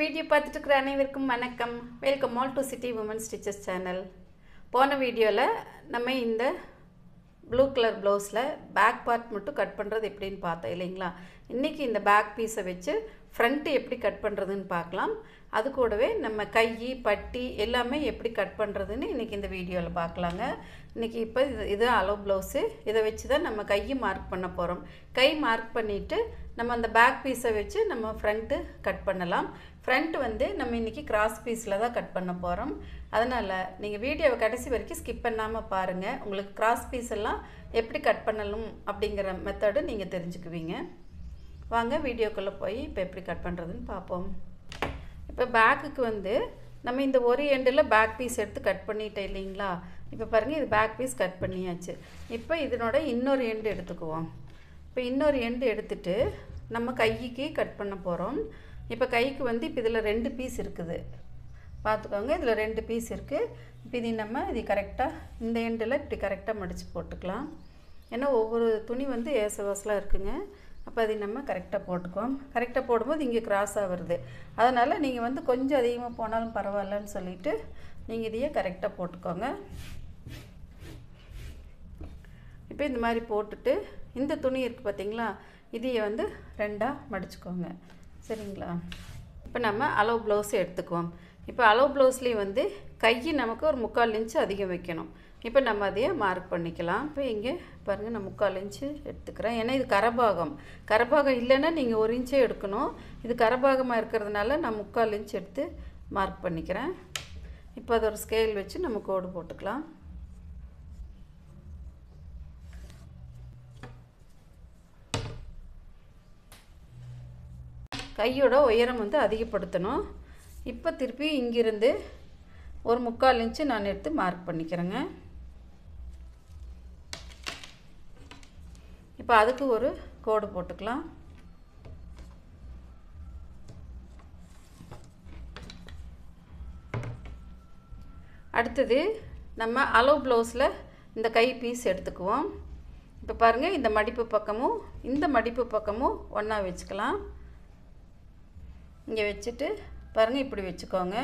video பார்த்துட்டு இருக்கிற அனைவருக்கும் வணக்கம் welcome all to city woman stitches channel போன வீடியோவில் நம்ம இந்த ப்ளூ கலர் ப்ளவுஸில் பேக் பார்ட் மட்டும் கட் பண்ணுறது எப்படின்னு பார்த்தோம் இல்லைங்களா இன்றைக்கி இந்த பேக் பீஸை வச்சு ஃப்ரண்ட்டு எப்படி கட் பண்ணுறதுன்னு பார்க்கலாம் அது கூடவே நம்ம கை பட்டி எல்லாமே எப்படி கட் பண்ணுறதுன்னு இன்றைக்கி இந்த வீடியோவில் பார்க்கலாங்க இன்றைக்கி இப்போ இது இது அளவு ப்ளவுஸு இதை வச்சு தான் நம்ம கையை மார்க் பண்ண போகிறோம் கை மார்க் பண்ணிவிட்டு நம்ம அந்த பேக் பீஸை வச்சு நம்ம ஃப்ரண்ட்டு கட் பண்ணலாம் ஃப்ரண்ட் வந்து நம்ம இன்றைக்கி கிராஸ் பீஸில் தான் கட் பண்ண போகிறோம் அதனால் நீங்கள் வீடியோவை கடைசி வரைக்கும் ஸ்கிப் பண்ணாமல் பாருங்கள் உங்களுக்கு கிராஸ் பீஸ் எல்லாம் எப்படி கட் பண்ணணும் அப்படிங்கிற மெத்தடு நீங்கள் தெரிஞ்சுக்குவீங்க வாங்க வீடியோக்குள்ளே போய் இப்போ எப்படி கட் பண்ணுறதுன்னு பார்ப்போம் இப்போ பேக்குக்கு வந்து நம்ம இந்த ஒரு எண்டில் பேக் பீஸ் எடுத்து கட் பண்ணிட்டோம் இல்லைங்களா இப்போ பாருங்கள் இது பேக் பீஸ் கட் பண்ணியாச்சு இப்போ இதனோட இன்னொரு எண்டு எடுத்துக்குவோம் இப்போ இன்னொரு எண்டு எடுத்துட்டு நம்ம கைக்கு கட் பண்ண போகிறோம் இப்போ கைக்கு வந்து இப்போ இதில் ரெண்டு பீஸ் இருக்குது பார்த்துக்கோங்க இதில் ரெண்டு பீஸ் இருக்குது இப்போ இது நம்ம இது கரெக்டாக இந்த எண்டில் இப்படி கரெக்டாக மடித்து போட்டுக்கலாம் ஏன்னா ஒவ்வொரு துணி வந்து ஏசவாசலாக இருக்குங்க அப்போ அதை நம்ம கரெக்டாக போட்டுக்குவோம் கரெக்டாக போடும்போது இங்கே கிராஸாக வருது அதனால் நீங்கள் வந்து கொஞ்சம் அதிகமாக போனாலும் பரவாயில்லன்னு சொல்லிவிட்டு நீங்கள் இதையே கரெக்டாக போட்டுக்கோங்க இப்போ இந்த மாதிரி போட்டுட்டு இந்த துணி இருக்குது பார்த்தீங்களா இதையை வந்து ரெண்டாக மடிச்சுக்கோங்க சரிங்களா இப்போ நம்ம அளவு ப்ளவுஸை எடுத்துக்குவோம் இப்போ அளவு ப்ளவுஸ்லேயும் வந்து கை நமக்கு ஒரு முக்கால் இன்ச்சு அதிகம் வைக்கணும் இப்போ நம்ம அதையே மார்க் பண்ணிக்கலாம் இப்போ இங்கே பாருங்கள் நான் முக்கால் இன்ச்சு எடுத்துக்கிறேன் ஏன்னா இது கரபாகம் கரபாகம் இல்லைன்னா நீங்கள் ஒரு இன்ச்சே எடுக்கணும் இது கரபாகமாக இருக்கிறதுனால நான் முக்கால் இன்ச் எடுத்து மார்க் பண்ணிக்கிறேன் இப்போ அது ஒரு ஸ்கேல் வச்சு நம்ம கோடு போட்டுக்கலாம் கையோட உயரம் வந்து அதிகப்படுத்தணும் இப்போ திருப்பி இங்கிருந்து ஒரு முக்கால் இன்ச்சு நான் எடுத்து மார்க் பண்ணிக்கிறேங்க இப்போ அதுக்கு ஒரு கோடு போட்டுக்கலாம் அடுத்தது நம்ம அளவு ப்ளவுஸில் இந்த கை பீஸ் எடுத்துக்குவோம் இப்போ பாருங்கள் இந்த மடிப்பு பக்கமும் இந்த மடிப்பு பக்கமும் ஒன்றா வச்சுக்கலாம் இங்கே வச்சுட்டு பாருங்கள் இப்படி வச்சுக்கோங்க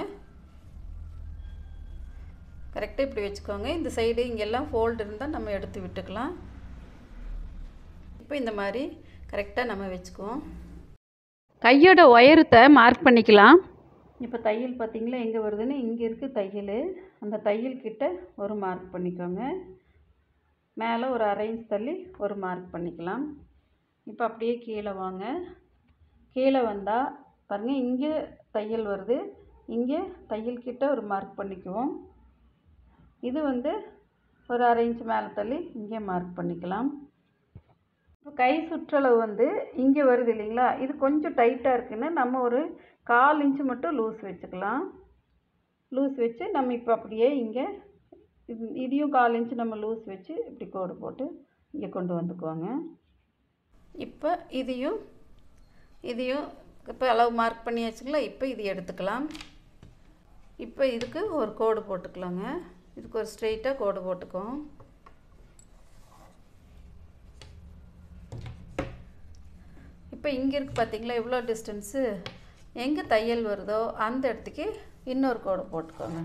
கரெக்டாக இப்படி வச்சுக்கோங்க இந்த சைடு இங்கெல்லாம் ஃபோல்டு இருந்தால் நம்ம எடுத்து விட்டுக்கலாம் இப்போ இந்த மாதிரி கரெக்டாக நம்ம வச்சுக்குவோம் கையோட உயரத்தை மார்க் பண்ணிக்கலாம் இப்போ தையல் பார்த்திங்களா எங்கே வருதுன்னு இங்கே இருக்குது தையல் அந்த தையல் கிட்ட ஒரு மார்க் பண்ணிக்கோங்க மேலே ஒரு அரை இன்ச் தள்ளி ஒரு மார்க் பண்ணிக்கலாம் இப்போ அப்படியே கீழே வாங்க கீழே வந்தால் பாருங்கள் இங்கே தையல் வருது இங்கே தையல் கிட்ட ஒரு மார்க் பண்ணிக்குவோம் இது வந்து ஒரு அரை இன்ச் மேலே தள்ளி இங்கே மார்க் பண்ணிக்கலாம் இப்போ கை சுற்றளவு வந்து இங்கே வருது இல்லைங்களா இது கொஞ்சம் டைட்டாக இருக்குன்னு நம்ம ஒரு கால் இன்ச்சு மட்டும் லூஸ் வச்சுக்கலாம் லூஸ் வச்சு நம்ம இப்போ அப்படியே இங்கே இது இதையும் கால் இன்ச்சு நம்ம லூஸ் வச்சு இப்படி கோடு போட்டு இங்கே கொண்டு வந்துக்குவாங்க இப்போ இதையும் இதையும் இப்போ அளவு மார்க் பண்ணி வச்சுக்கலாம் இப்போ இது எடுத்துக்கலாம் இப்போ இதுக்கு ஒரு கோடு போட்டுக்கலாங்க இதுக்கு ஒரு ஸ்ட்ரெயிட்டாக கோடு போட்டுக்குவோம் இப்போ இங்கே இருக்குது பார்த்தீங்களா எவ்வளோ டிஸ்டன்ஸு எங்கே தையல் வருதோ அந்த இடத்துக்கு இன்னொரு கோடு போட்டுக்கோங்க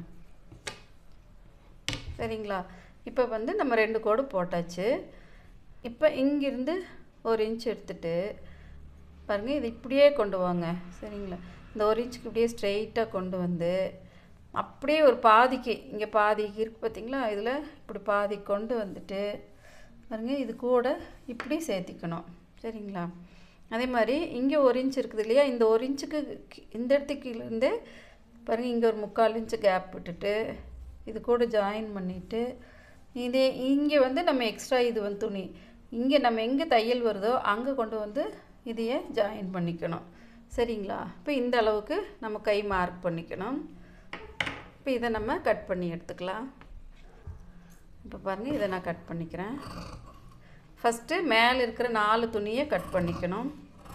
சரிங்களா இப்போ வந்து நம்ம ரெண்டு கோடு போட்டாச்சு இப்போ இங்கிருந்து ஒரு இன்ச் எடுத்துட்டு பாருங்கள் இது இப்படியே கொண்டு வாங்க சரிங்களா இந்த ஒரு இன்ச்சுக்கு இப்படியே ஸ்ட்ரெயிட்டாக கொண்டு வந்து அப்படியே ஒரு பாதிக்கு இங்கே பாதிக்கு இருக்குது பார்த்தீங்களா இதில் இப்படி பாதி கொண்டு வந்துட்டு பாருங்கள் இது கூட இப்படி சேர்த்திக்கணும் சரிங்களா அதே மாதிரி இங்கே ஒரு இன்ச் இருக்குது இல்லையா இந்த ஒரு இன்ச்சுக்கு இந்த இடத்துக்கு இருந்து பாருங்கள் இங்கே ஒரு முக்கால் இன்ச்சு கேப் விட்டுட்டு இது கூட ஜாயின் பண்ணிவிட்டு இதே இங்கே வந்து நம்ம எக்ஸ்ட்ரா இது வந்து துணி இங்கே நம்ம எங்கே தையல் வருதோ அங்கே கொண்டு வந்து இதையே ஜாயின் பண்ணிக்கணும் சரிங்களா இப்போ இந்த அளவுக்கு நம்ம கை மார்க் பண்ணிக்கணும் இப்போ இதை நம்ம கட் பண்ணி எடுத்துக்கலாம் இப்போ பாருங்கள் இதை நான் கட் பண்ணிக்கிறேன் ஃபஸ்ட்டு மேலே இருக்கிற நாலு துணியை கட் பண்ணிக்கணும்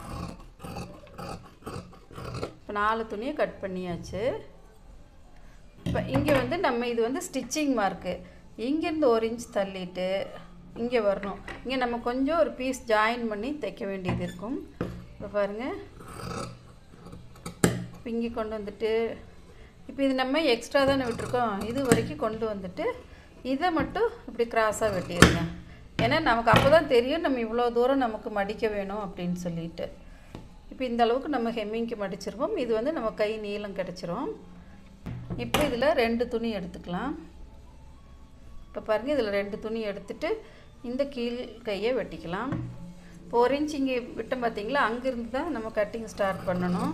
இப்போ நாலு துணியை கட் பண்ணியாச்சு இப்போ இங்கே வந்து நம்ம இது வந்து ஸ்டிச்சிங் மார்க்கு இங்கேருந்து ஒரு இன்ச் தள்ளிட்டு இங்கே வரணும் இங்கே நம்ம கொஞ்சம் ஒரு பீஸ் ஜாயின் பண்ணி தைக்க வேண்டியது இருக்கும் இப்போ பாருங்கள் இப்போ இங்கே கொண்டு வந்துட்டு இப்போ இது நம்ம எக்ஸ்ட்ரா தானே விட்டுருக்கோம் இது வரைக்கும் கொண்டு வந்துட்டு இதை மட்டும் இப்படி கிராஸாக வெட்டிடுங்க ஏன்னா நமக்கு அப்போ தான் தெரியும் நம்ம இவ்வளோ தூரம் நமக்கு மடிக்க வேணும் அப்படின்னு சொல்லிட்டு இப்போ இந்த அளவுக்கு நம்ம ஹெம்மிங்க்கு மடிச்சிருவோம் இது வந்து நம்ம கை நீளம் கிடச்சிரும் இப்போ இதில் ரெண்டு துணி எடுத்துக்கலாம் இப்போ பாருங்கள் இதில் ரெண்டு துணி எடுத்துட்டு இந்த கீழ் கையை வெட்டிக்கலாம் இப்போ ஒரு இன்ச் இங்கே விட்டோம் பார்த்தீங்களா அங்கேருந்து தான் நம்ம கட்டிங் ஸ்டார்ட் பண்ணணும்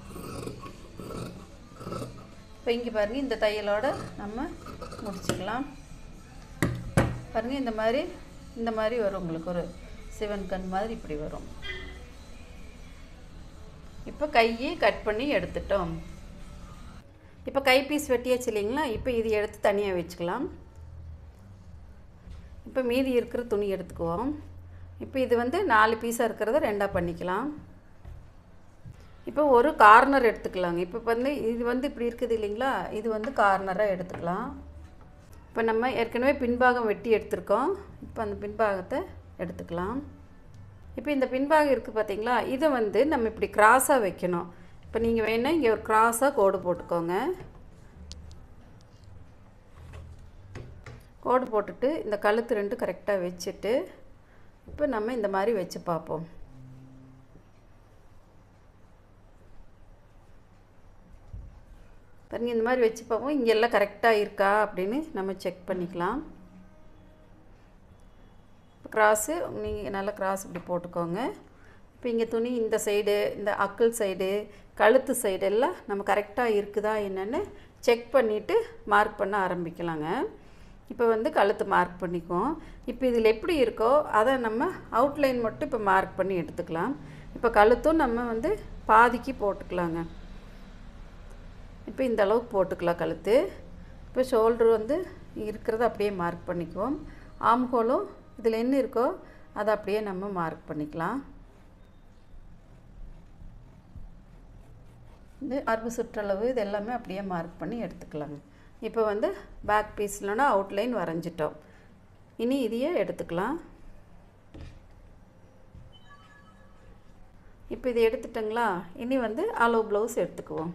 இப்போ இங்கே பாருங்கள் இந்த தையலோட நம்ம முடிச்சுக்கலாம் பாருங்கள் இந்த மாதிரி இந்த மாதிரி வரும் உங்களுக்கு ஒரு சிவன் கண் மாதிரி இப்படி வரும் இப்போ கையை கட் பண்ணி எடுத்துட்டோம் இப்போ கை பீஸ் வெட்டியாச்சு இல்லைங்களா இப்போ இது எடுத்து தனியாக வச்சுக்கலாம் இப்போ மீதி இருக்கிற துணி எடுத்துக்குவோம் இப்போ இது வந்து நாலு பீஸாக இருக்கிறத ரெண்டாக பண்ணிக்கலாம் இப்போ ஒரு கார்னர் எடுத்துக்கலாங்க இப்போ வந்து இது வந்து இப்படி இருக்குது இல்லைங்களா இது வந்து கார்னராக எடுத்துக்கலாம் இப்போ நம்ம ஏற்கனவே பின்பாகம் வெட்டி எடுத்திருக்கோம் இப்போ அந்த பின்பாகத்தை எடுத்துக்கலாம் இப்போ இந்த பின்பாகம் இருக்குது பார்த்தீங்களா இதை வந்து நம்ம இப்படி கிராஸாக வைக்கணும் இப்போ நீங்கள் வேணால் இங்கே ஒரு கிராஸாக கோடு போட்டுக்கோங்க கோடு போட்டுட்டு இந்த கழுத்து ரெண்டு கரெக்டாக வச்சுட்டு இப்போ நம்ம இந்த மாதிரி வச்சு பார்ப்போம் பாருங்கள் இந்த மாதிரி வச்சு பார்ப்போம் இங்கே எல்லாம் கரெக்டாக இருக்கா அப்படின்னு நம்ம செக் பண்ணிக்கலாம் இப்போ கிராஸு நீங்கள் நல்லா கிராஸ் இப்படி போட்டுக்கோங்க இப்போ இங்கே துணி இந்த சைடு இந்த அக்கல் சைடு கழுத்து சைடு எல்லாம் நம்ம கரெக்டாக இருக்குதா என்னென்னு செக் பண்ணிவிட்டு மார்க் பண்ண ஆரம்பிக்கலாங்க இப்போ வந்து கழுத்து மார்க் பண்ணிக்குவோம் இப்போ இதில் எப்படி இருக்கோ அதை நம்ம அவுட்லைன் மட்டும் இப்போ மார்க் பண்ணி எடுத்துக்கலாம் இப்போ கழுத்தும் நம்ம வந்து பாதிக்கு போட்டுக்கலாங்க இப்போ இந்த அளவுக்கு போட்டுக்கலாம் கழுத்து இப்போ ஷோல்ட்ரு வந்து இருக்கிறத அப்படியே மார்க் பண்ணிக்குவோம் ஆம்ஹோலும் இதில் என்ன இருக்கோ அதை அப்படியே நம்ம மார்க் பண்ணிக்கலாம் இந்த மார்பு சுற்றளவு இது எல்லாமே அப்படியே மார்க் பண்ணி எடுத்துக்கலாங்க இப்போ வந்து பேக் பீஸ்லனா அவுட்லைன் வரைஞ்சிட்டோம் இனி இதையே எடுத்துக்கலாம் இப்போ இதை எடுத்துட்டங்களா இனி வந்து ஆலோ ப்ளவுஸ் எடுத்துக்குவோம்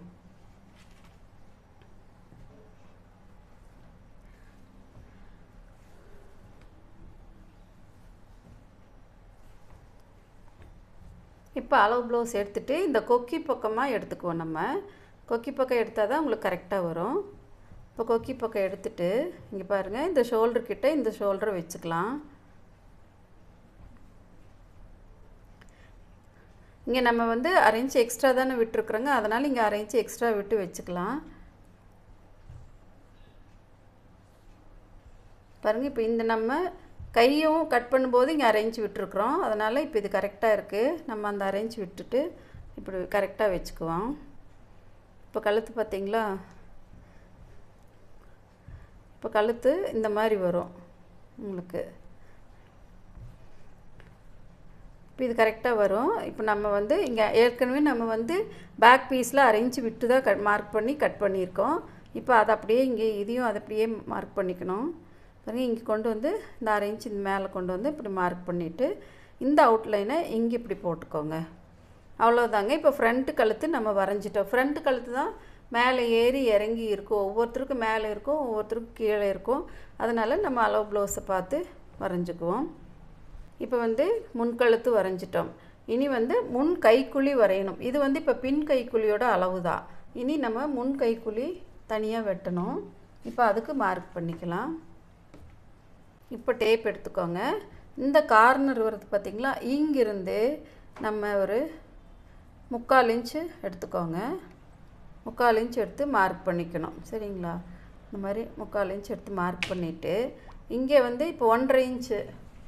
இப்போ அளவு ப்ளவுஸ் எடுத்துகிட்டு இந்த கொக்கி பக்கமாக எடுத்துக்குவோம் நம்ம கொக்கி பக்கம் எடுத்தால் தான் உங்களுக்கு கரெக்டாக வரும் இப்போ கொக்கி பக்கம் எடுத்துட்டு இங்கே பாருங்கள் இந்த ஷோல்டர் கிட்ட இந்த ஷோல்டரை வச்சுக்கலாம் இங்கே நம்ம வந்து அரைஞ்சி எக்ஸ்ட்ரா தானே விட்டுருக்குறோங்க அதனால் இங்கே அரைஞ்சி எக்ஸ்ட்ரா விட்டு வச்சுக்கலாம் பாருங்கள் இப்போ இந்த நம்ம கையும் கட் பண்ணும்போது இங்கே அரேஞ்ச் விட்டுருக்குறோம் அதனால் இப்போ இது கரெக்டாக இருக்குது நம்ம அந்த அரேஞ்ச் விட்டுட்டு இப்படி கரெக்டாக வச்சுக்குவோம் இப்போ கழுத்து பார்த்திங்களா இப்போ கழுத்து இந்த மாதிரி வரும் உங்களுக்கு இப்போ இது கரெக்டாக வரும் இப்போ நம்ம வந்து இங்கே ஏற்கனவே நம்ம வந்து பேக் பீஸில் அரைஞ்சி விட்டு தான் கட் மார்க் பண்ணி கட் பண்ணியிருக்கோம் இப்போ அதை அப்படியே இங்கே இதையும் அதை அப்படியே மார்க் பண்ணிக்கணும் பாருங்கள் இங்கே கொண்டு வந்து இந்த அரை இன்ச் இந்த மேலே கொண்டு வந்து இப்படி மார்க் பண்ணிவிட்டு இந்த அவுட்லைனை இங்கே இப்படி போட்டுக்கோங்க அவ்வளோதாங்க இப்போ ஃப்ரண்ட்டு கழுத்து நம்ம வரைஞ்சிட்டோம் ஃப்ரண்ட் கழுத்து தான் மேலே ஏறி இறங்கி இருக்கும் ஒவ்வொருத்தருக்கும் மேலே இருக்கும் ஒவ்வொருத்தருக்கும் கீழே இருக்கும் அதனால் நம்ம அளவு ப்ளவுஸை பார்த்து வரைஞ்சிக்குவோம் இப்போ வந்து முன்கழுத்து வரைஞ்சிட்டோம் இனி வந்து முன் கைக்குழி வரையணும் இது வந்து இப்போ பின் கைக்குழியோட அளவு தான் இனி நம்ம முன் கைக்குழி தனியாக வெட்டணும் இப்போ அதுக்கு மார்க் பண்ணிக்கலாம் இப்போ டேப் எடுத்துக்கோங்க இந்த கார்னர் வருது பார்த்திங்களா இங்கிருந்து நம்ம ஒரு முக்கால் இன்ச்சு எடுத்துக்கோங்க முக்கால் இன்ச் எடுத்து மார்க் பண்ணிக்கணும் சரிங்களா இந்த மாதிரி முக்கால் இன்ச் எடுத்து மார்க் பண்ணிவிட்டு இங்கே வந்து இப்போ ஒன்றரை இன்ச்சு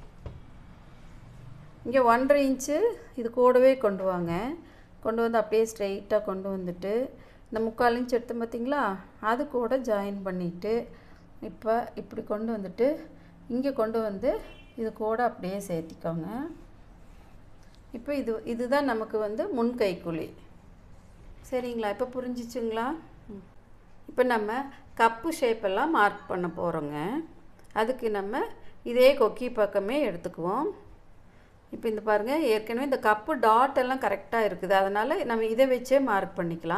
இங்கே ஒன்றரை இன்ச்சு இது கூடவே கொண்டு வாங்க கொண்டு வந்து அப்படியே ஸ்ட்ரெயிட்டாக கொண்டு வந்துட்டு இந்த முக்கால் இன்ச் எடுத்து பார்த்திங்களா அது கூட ஜாயின் பண்ணிவிட்டு இப்போ இப்படி கொண்டு வந்துட்டு இங்கே கொண்டு வந்து இது கூட அப்படியே சேர்த்திக்கோங்க இப்போ இது இதுதான் நமக்கு வந்து முன் கைக்குழி சரிங்களா இப்போ புரிஞ்சிச்சுங்களா இப்போ நம்ம கப்பு ஷேப்பெல்லாம் மார்க் பண்ண போகிறோங்க அதுக்கு நம்ம இதே கொக்கி பக்கமே எடுத்துக்குவோம் இப்போ இந்த பாருங்கள் ஏற்கனவே இந்த கப்பு டாட் எல்லாம் கரெக்டாக இருக்குது அதனால் நம்ம இதை வச்சே மார்க் பண்ணிக்கலாம்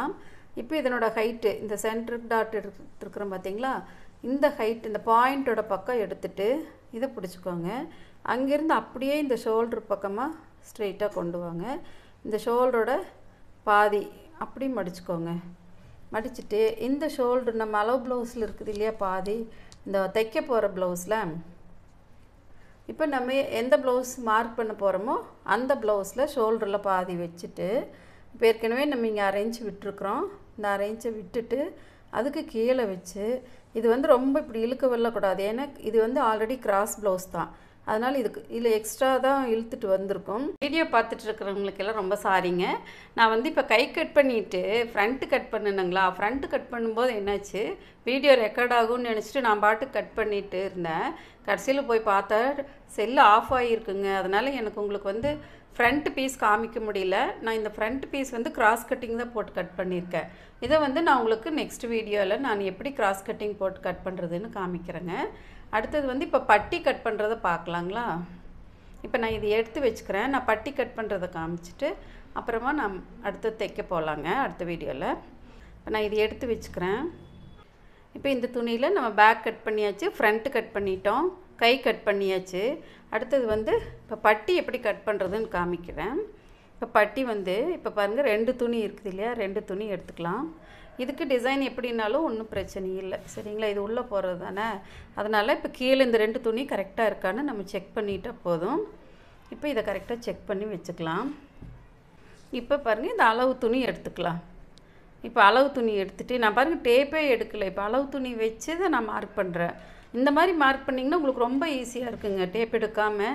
இப்போ இதனோட ஹைட்டு இந்த சென்டர் டாட் எடுத்துருக்குறோம் பார்த்தீங்களா இந்த ஹைட் இந்த பாயிண்ட்டோட பக்கம் எடுத்துட்டு இதை பிடிச்சிக்கோங்க அங்கேருந்து அப்படியே இந்த ஷோல்டர் பக்கமாக ஸ்ட்ரெயிட்டாக கொண்டு வாங்க இந்த ஷோல்டரோட பாதி அப்படி மடிச்சுக்கோங்க மடிச்சுட்டு இந்த ஷோல்டர் நம்ம அளவு ப்ளவுஸில் இருக்குது இல்லையா பாதி இந்த தைக்க போகிற ப்ளவுஸில் இப்போ நம்ம எந்த ப்ளவுஸ் மார்க் பண்ண போகிறோமோ அந்த ப்ளவுஸில் ஷோல்டரில் பாதி வச்சுட்டு இப்போ ஏற்கனவே நம்ம இங்கே அரைஞ்சி விட்டுருக்குறோம் இந்த அரைஞ்சை விட்டுட்டு அதுக்கு கீழே வச்சு இது வந்து ரொம்ப இப்படி இழுக்க வரக்கூடாது ஏன்னா இது வந்து ஆல்ரெடி கிராஸ் ப்ளவுஸ் தான் அதனால் இதுக்கு இதில் எக்ஸ்ட்ரா தான் இழுத்துட்டு வந்திருக்கும் வீடியோ பார்த்துட்டு இருக்கிறவங்களுக்கெல்லாம் ரொம்ப சாரிங்க நான் வந்து இப்போ கை கட் பண்ணிவிட்டு ஃப்ரண்ட்டு கட் பண்ணினங்களா ஃப்ரண்ட்டு கட் பண்ணும்போது என்னாச்சு வீடியோ ரெக்கார்ட் ஆகும்னு நினச்சிட்டு நான் பாட்டு கட் பண்ணிட்டு இருந்தேன் கடைசியில் போய் பார்த்தா செல்லு ஆஃப் ஆகியிருக்குங்க அதனால் எனக்கு உங்களுக்கு வந்து ஃப்ரண்ட் பீஸ் காமிக்க முடியல நான் இந்த ஃப்ரண்ட் பீஸ் வந்து கிராஸ் கட்டிங் தான் போட்டு கட் பண்ணியிருக்கேன் இதை வந்து நான் உங்களுக்கு நெக்ஸ்ட் வீடியோவில் நான் எப்படி கிராஸ் கட்டிங் போட்டு கட் பண்ணுறதுன்னு காமிக்கிறேங்க அடுத்தது வந்து இப்போ பட்டி கட் பண்ணுறதை பார்க்கலாங்களா இப்போ நான் இது எடுத்து வச்சுக்கிறேன் நான் பட்டி கட் பண்ணுறதை காமிச்சிட்டு அப்புறமா நான் அடுத்து தைக்க போகலாங்க அடுத்த வீடியோவில் இப்போ நான் இது எடுத்து வச்சுக்கிறேன் இப்போ இந்த துணியில் நம்ம பேக் கட் பண்ணியாச்சு ஃப்ரண்ட்டு கட் பண்ணிட்டோம் கை கட் பண்ணியாச்சு அடுத்தது வந்து இப்போ பட்டி எப்படி கட் பண்ணுறதுன்னு காமிக்கிறேன் இப்போ பட்டி வந்து இப்போ பாருங்கள் ரெண்டு துணி இருக்குது இல்லையா ரெண்டு துணி எடுத்துக்கலாம் இதுக்கு டிசைன் எப்படின்னாலும் ஒன்றும் பிரச்சனை இல்லை சரிங்களா இது உள்ளே போகிறது தானே அதனால் இப்போ கீழே இந்த ரெண்டு துணி கரெக்டாக இருக்கான்னு நம்ம செக் பண்ணிட்டா போதும் இப்போ இதை கரெக்டாக செக் பண்ணி வச்சுக்கலாம் இப்போ பாருங்கள் இந்த அளவு துணி எடுத்துக்கலாம் இப்போ அளவு துணி எடுத்துகிட்டு நான் பாருங்கள் டேப்பே எடுக்கலை இப்போ அளவு துணி வச்சு தான் நான் மார்க் பண்ணுறேன் இந்த மாதிரி மார்க் பண்ணிங்கன்னா உங்களுக்கு ரொம்ப ஈஸியாக இருக்குங்க டேப் எடுக்காமல்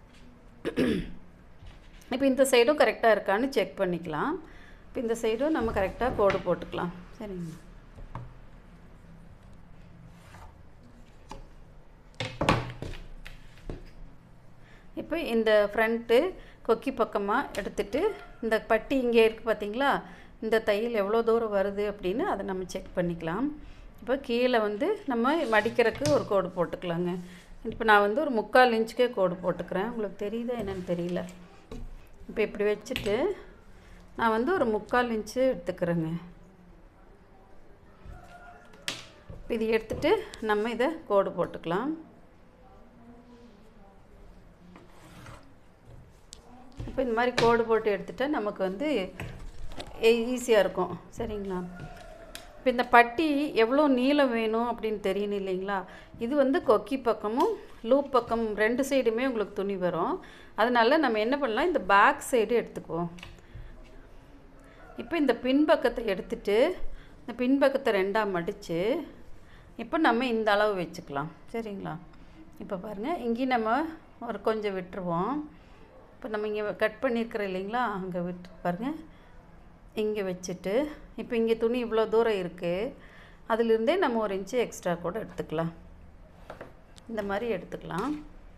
இப்போ இந்த சைடும் கரெக்டாக இருக்கான்னு செக் பண்ணிக்கலாம் இப்போ இந்த சைடும் நம்ம கரெக்டாக கோடு போட்டுக்கலாம் சரிங்க இப்போ இந்த ஃப்ரண்ட்டு கொக்கி பக்கமாக எடுத்துட்டு இந்த பட்டி இங்கே இருக்குது பார்த்தீங்களா இந்த தையல் எவ்வளோ தூரம் வருது அப்படின்னு அதை நம்ம செக் பண்ணிக்கலாம் இப்போ கீழே வந்து நம்ம மடிக்கிறதுக்கு ஒரு கோடு போட்டுக்கலாங்க இப்போ நான் வந்து ஒரு முக்கால் இன்ச்சுக்கே கோடு போட்டுக்கிறேன் உங்களுக்கு தெரியுதா என்னன்னு தெரியல இப்போ இப்படி வச்சுட்டு நான் வந்து ஒரு முக்கால் இன்ச்சு எடுத்துக்கிறேங்க இப்போ இது எடுத்துட்டு நம்ம இதை கோடு போட்டுக்கலாம் இப்போ இந்த மாதிரி கோடு போட்டு எடுத்துட்டா நமக்கு வந்து ஈஸியாக இருக்கும் சரிங்களா இப்போ இந்த பட்டி எவ்வளோ நீளம் வேணும் அப்படின்னு தெரியணும் இல்லைங்களா இது வந்து கொக்கி பக்கமும் லூப் பக்கம் ரெண்டு சைடுமே உங்களுக்கு துணி வரும் அதனால் நம்ம என்ன பண்ணலாம் இந்த பேக் சைடு எடுத்துக்குவோம் இப்போ இந்த பின்பக்கத்தை எடுத்துட்டு இந்த பின்பக்கத்தை ரெண்டாக மடித்து இப்போ நம்ம இந்த அளவு வச்சுக்கலாம் சரிங்களா இப்போ பாருங்கள் இங்கேயும் நம்ம ஒரு கொஞ்சம் விட்டுருவோம் இப்போ நம்ம இங்கே கட் பண்ணியிருக்கிறோம் இல்லைங்களா அங்கே விட்டு பாருங்கள் இங்கே வச்சுட்டு இப்போ இங்கே துணி இவ்வளோ தூரம் இருக்குது அதிலிருந்தே நம்ம ஒரு இன்ச்சு எக்ஸ்ட்ரா கூட எடுத்துக்கலாம் இந்த மாதிரி எடுத்துக்கலாம்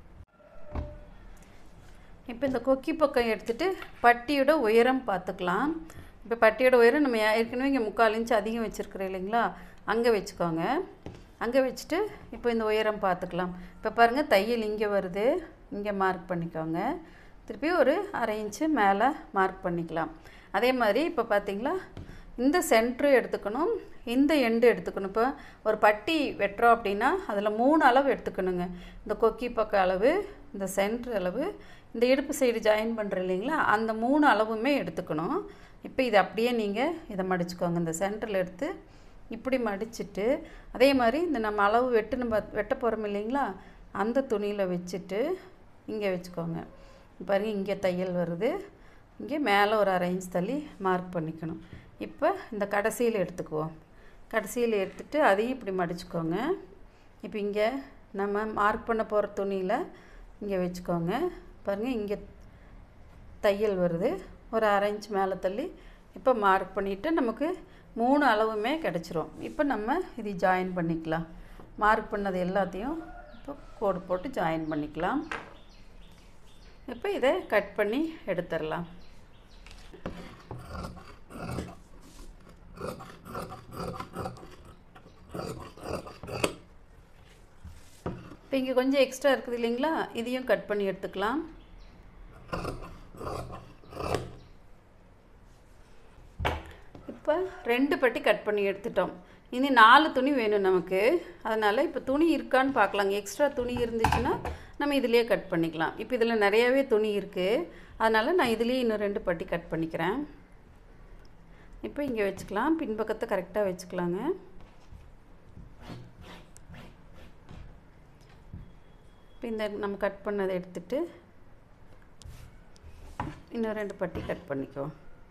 இப்போ இந்த கொக்கி பக்கம் எடுத்துகிட்டு பட்டியோட உயரம் பார்த்துக்கலாம் இப்போ பட்டியோட உயரம் நம்ம ஏற்கனவே இங்கே முக்கால் இன்ச்சு அதிகம் வச்சுருக்குறோம் இல்லைங்களா அங்கே வச்சுக்கோங்க அங்கே வச்சுட்டு இப்போ இந்த உயரம் பார்த்துக்கலாம் இப்போ பாருங்கள் தையல் இங்கே வருது இங்கே மார்க் பண்ணிக்கோங்க திருப்பி ஒரு அரை இன்ச்சு மேலே மார்க் பண்ணிக்கலாம் அதே மாதிரி இப்போ பார்த்தீங்களா இந்த சென்ட்ரு எடுத்துக்கணும் இந்த எண்டு எடுத்துக்கணும் இப்போ ஒரு பட்டி வெட்டுறோம் அப்படின்னா அதில் மூணு அளவு எடுத்துக்கணுங்க இந்த கொக்கி பக்க அளவு இந்த சென்ட்ரு அளவு இந்த இடுப்பு சைடு ஜாயின் பண்ணுறோம் இல்லைங்களா அந்த மூணு அளவுமே எடுத்துக்கணும் இப்போ இதை அப்படியே நீங்கள் இதை மடிச்சுக்கோங்க இந்த சென்டரில் எடுத்து இப்படி மடிச்சுட்டு அதே மாதிரி இந்த நம்ம அளவு வெட்டு நம்ம வெட்ட போகிறோம் இல்லைங்களா அந்த துணியில் வச்சுட்டு இங்கே வச்சுக்கோங்க பாருங்க இங்கே தையல் வருது இங்கே மேலே ஒரு அரை இன்ச் தள்ளி மார்க் பண்ணிக்கணும் இப்போ இந்த கடைசியில் எடுத்துக்குவோம் கடைசியில் எடுத்துகிட்டு அதையும் இப்படி மடிச்சுக்கோங்க இப்போ இங்கே நம்ம மார்க் பண்ண போகிற துணியில் இங்கே வச்சுக்கோங்க பாருங்கள் இங்கே தையல் வருது ஒரு அரை இன்ச் மேலே தள்ளி இப்போ மார்க் பண்ணிவிட்டு நமக்கு மூணு அளவுமே கிடச்சிரும் இப்போ நம்ம இது ஜாயின் பண்ணிக்கலாம் மார்க் பண்ணது எல்லாத்தையும் இப்போ கோடு போட்டு ஜாயின் பண்ணிக்கலாம் இப்போ இதை கட் பண்ணி எடுத்துடலாம் இப்போ இங்கே கொஞ்சம் எக்ஸ்ட்ரா இருக்குது இல்லைங்களா இதையும் கட் பண்ணி எடுத்துக்கலாம் இப்போ ரெண்டு பட்டி கட் பண்ணி எடுத்துட்டோம் இனி நாலு துணி வேணும் நமக்கு அதனால் இப்போ துணி இருக்கான்னு பார்க்கலாங்க எக்ஸ்ட்ரா துணி இருந்துச்சுன்னா நம்ம இதுலேயே கட் பண்ணிக்கலாம் இப்போ இதில் நிறையாவே துணி இருக்குது அதனால் நான் இதுலேயே இன்னும் ரெண்டு பட்டி கட் பண்ணிக்கிறேன் இப்போ இங்கே வச்சுக்கலாம் பின்பக்கத்தை கரெக்டாக வச்சுக்கலாங்க இப்போ இந்த நம்ம கட் பண்ணதை எடுத்துட்டு இன்னும் ரெண்டு பட்டி கட் பண்ணிக்கோ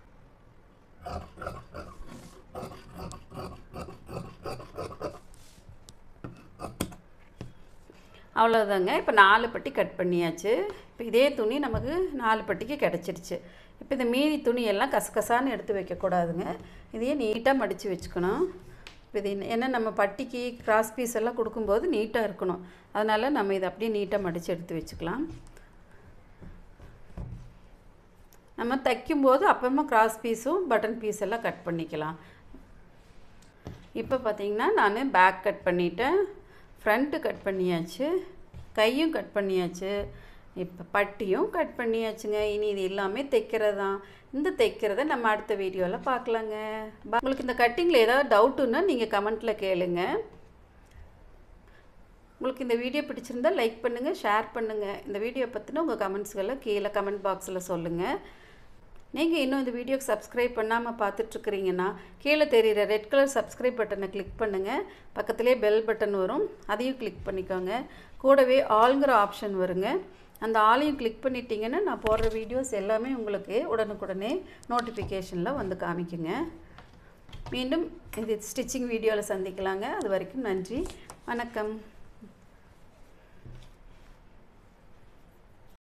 அவ்வளோதாங்க இப்போ நாலு பட்டி கட் பண்ணியாச்சு இப்போ இதே துணி நமக்கு நாலு பட்டிக்கு கிடச்சிருச்சு இப்போ இந்த மீதி துணியெல்லாம் கசகசான்னு எடுத்து வைக்கக்கூடாதுங்க இதையே நீட்டாக மடித்து வச்சுக்கணும் இப்போ இது ஏன்னா நம்ம பட்டிக்கு கிராஸ் பீஸ் எல்லாம் கொடுக்கும்போது நீட்டாக இருக்கணும் அதனால் நம்ம இதை அப்படியே நீட்டாக மடித்து எடுத்து வச்சுக்கலாம் நம்ம தைக்கும்போது அப்புறமா கிராஸ் பீஸும் பட்டன் பீஸ் எல்லாம் கட் பண்ணிக்கலாம் இப்போ பார்த்தீங்கன்னா நான் பேக் கட் பண்ணிட்டேன் ஃப்ரண்ட்டு கட் பண்ணியாச்சு கையும் கட் பண்ணியாச்சு இப்போ பட்டியும் கட் பண்ணியாச்சுங்க இனி இது எல்லாமே தைக்கிறது தான் இந்த தைக்கிறத நம்ம அடுத்த வீடியோவில் பார்க்கலாங்க உங்களுக்கு இந்த கட்டிங்கில் ஏதாவது டவுட்டுன்னா நீங்கள் கமெண்ட்டில் கேளுங்க உங்களுக்கு இந்த வீடியோ பிடிச்சிருந்தா லைக் பண்ணுங்கள் ஷேர் பண்ணுங்கள் இந்த வீடியோ பற்றின உங்கள் கமெண்ட்ஸ்களை கீழே கமெண்ட் பாக்ஸில் சொல்லுங்கள் நீங்கள் இன்னும் இந்த வீடியோக்கு சப்ஸ்கிரைப் பண்ணாமல் பார்த்துட்ருக்குறீங்கன்னா கீழே தெரிகிற ரெட் கலர் சப்ஸ்கிரைப் பட்டனை கிளிக் பண்ணுங்கள் பக்கத்துலேயே பெல் பட்டன் வரும் அதையும் கிளிக் பண்ணிக்கோங்க கூடவே ஆளுங்கிற ஆப்ஷன் வருங்க அந்த ஆளையும் கிளிக் பண்ணிட்டீங்கன்னா நான் போடுற வீடியோஸ் எல்லாமே உங்களுக்கு உடனுக்குடனே நோட்டிஃபிகேஷனில் வந்து காமிக்குங்க மீண்டும் இந்த ஸ்டிச்சிங் வீடியோவில் சந்திக்கலாங்க அது வரைக்கும் நன்றி வணக்கம்